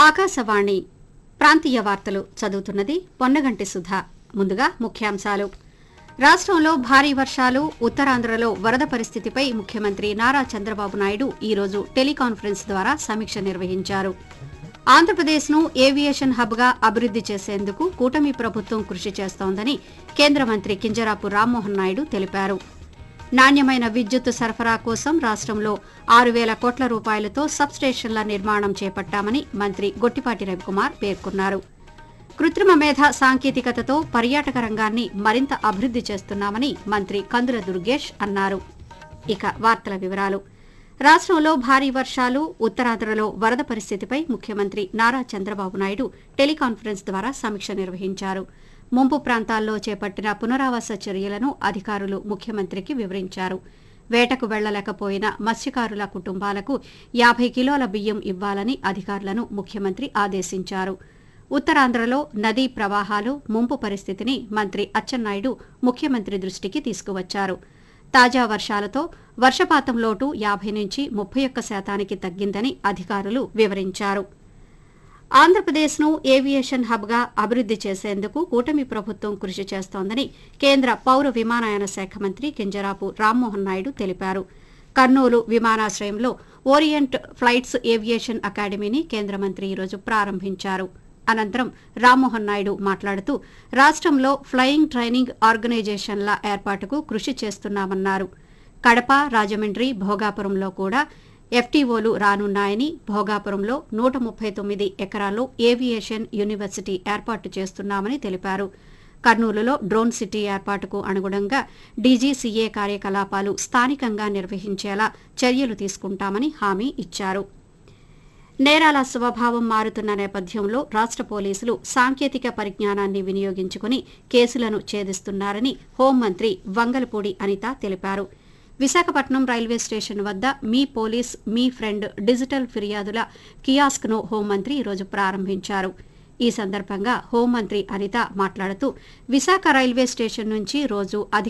ఆకాశవాణి ప్రాంతీయ వార్తలు చదువుతున్నది పొన్నగంటి సుధా ముందుగా ముఖ్యాంశాలు రాష్ట్రంలో భారీ వర్షాలు ఉత్తరాంధ్రలో వరద పరిస్థితిపై ముఖ్యమంత్రి నారా చంద్రబాబు నాయుడు ఈరోజు టెలికాన్ఫరెన్స్ ద్వారా సమీక్ష నిర్వహించారు ఆంధ్రప్రదేశ్ను ఏవియేషన్ హబ్గా అభివృద్ది చేసేందుకు కూటమి ప్రభుత్వం కృషి చేస్తోందని కేంద్ర మంత్రి కింజరాపు రామ్మోహన్ నాయుడు తెలిపారు నాణ్యమైన విద్యుత్ సరఫరా కోసం రాష్ట్రంలో ఆరు వేల కోట్ల రూపాయలతో సబ్స్టేషన్ల నిర్మాణం చేపట్టామని మంత్రి గొట్టిపాటి రవికుమార్ పేర్కొన్నారు కృత్రిమ మేధ సాంకేతికతతో పర్యాటక రంగాన్ని మరింత అభివృద్ది చేస్తున్నామని మంత్రి కందుల దుర్గేష్ అన్నారు ఇక వార్తల వివరాలు రాష్ట్రంలో భారీ వర్షాలు ఉత్తరాంధ్రలో వరద పరిస్థితిపై ముఖ్యమంత్రి నారా చంద్రబాబు నాయుడు టెలికాన్ఫరెన్స్ ద్వారా సమీక్ష నిర్వహించారు ముంపు ప్రాంతాల్లో చేపట్టిన పునరావాస చర్యలను అధికారులు ముఖ్యమంత్రికి వివరించారు వేటకు వెళ్లలేకపోయిన మత్స్యకారుల కుటుంబాలకు యాభై కిలోల బియ్యం ఇవ్వాలని అధికారులను ముఖ్యమంత్రి ఆదేశించారు ఉత్తరాంధ్రలో నదీ ప్రవాహాలు ముంపు పరిస్థితిని మంత్రి అచ్చెన్నాయుడు ముఖ్యమంత్రి దృష్టికి తీసుకువచ్చారు తాజా వర్షాలతో వర్షపాతం లోటు యాభై నుంచి ముప్పై ఒక్క శాతానికి తగ్గిందని అధికారులు వివరించారు ఆంధ్రప్రదేశ్ను ఏవియేషన్ హబ్గా అభివృద్ది చేసేందుకు కూటమి ప్రభుత్వం కృషి చేస్తోందని కేంద్ర పౌర విమానయాన శాఖ మంత్రి కింజరాపు రామ్మోహన్ నాయుడు తెలిపారు కర్నూలు విమానాశ్రయంలో ఓరియంట్ ఫ్లైట్స్ ఏవియేషన్ అకాడమీని కేంద్ర మంత్రి ఈరోజు ప్రారంభించారు అనంతరం రామ్మోహన్ నాయుడు మాట్లాడుతూ రాష్ట్రంలో ఫ్లయింగ్ ట్రైనింగ్ ఆర్గనైజేషన్ల ఏర్పాటుకు కృషి చేస్తున్నామన్నారు కడప రాజమండ్రి భోగాపురంలో కూడా ఎఫ్టీఓలు రానున్నాయని భోగాపురంలో నూట ముప్పై తొమ్మిది ఎకరాల్లో ఏవియేషన్ యూనివర్సిటీ ఏర్పాటు చేస్తున్నామని తెలిపారు కర్నూలులో డ్రోన్ సిటీ ఏర్పాటుకు అనుగుణంగా డీజీసీఏ కార్యకలాపాలు స్థానికంగా నిర్వహించేలా చర్యలు తీసుకుంటామని హామీ ఇచ్చారు నేరాల స్వభావం మారుతున్న నేపథ్యంలో రాష్ట్ర పోలీసులు సాంకేతిక పరిజ్ఞానాన్ని వినియోగించుకుని కేసులను ఛేదిస్తున్నారని హోంమంత్రి వంగలపూడి అనిత తెలిపారు విశాఖపట్నం రైల్వే స్టేషన్ వద్ద మీ పోలీస్ మీ ఫ్రెండ్ డిజిటల్ ఫిర్యాదుల కియాస్క్ను హోంమంత్రి ఈరోజు ప్రారంభించారు ఈ సందర్భంగా హోంమంత్రి అనిత మాట్లాడుతూ విశాఖ రైల్వే స్టేషన్ నుంచి రోజు అధిక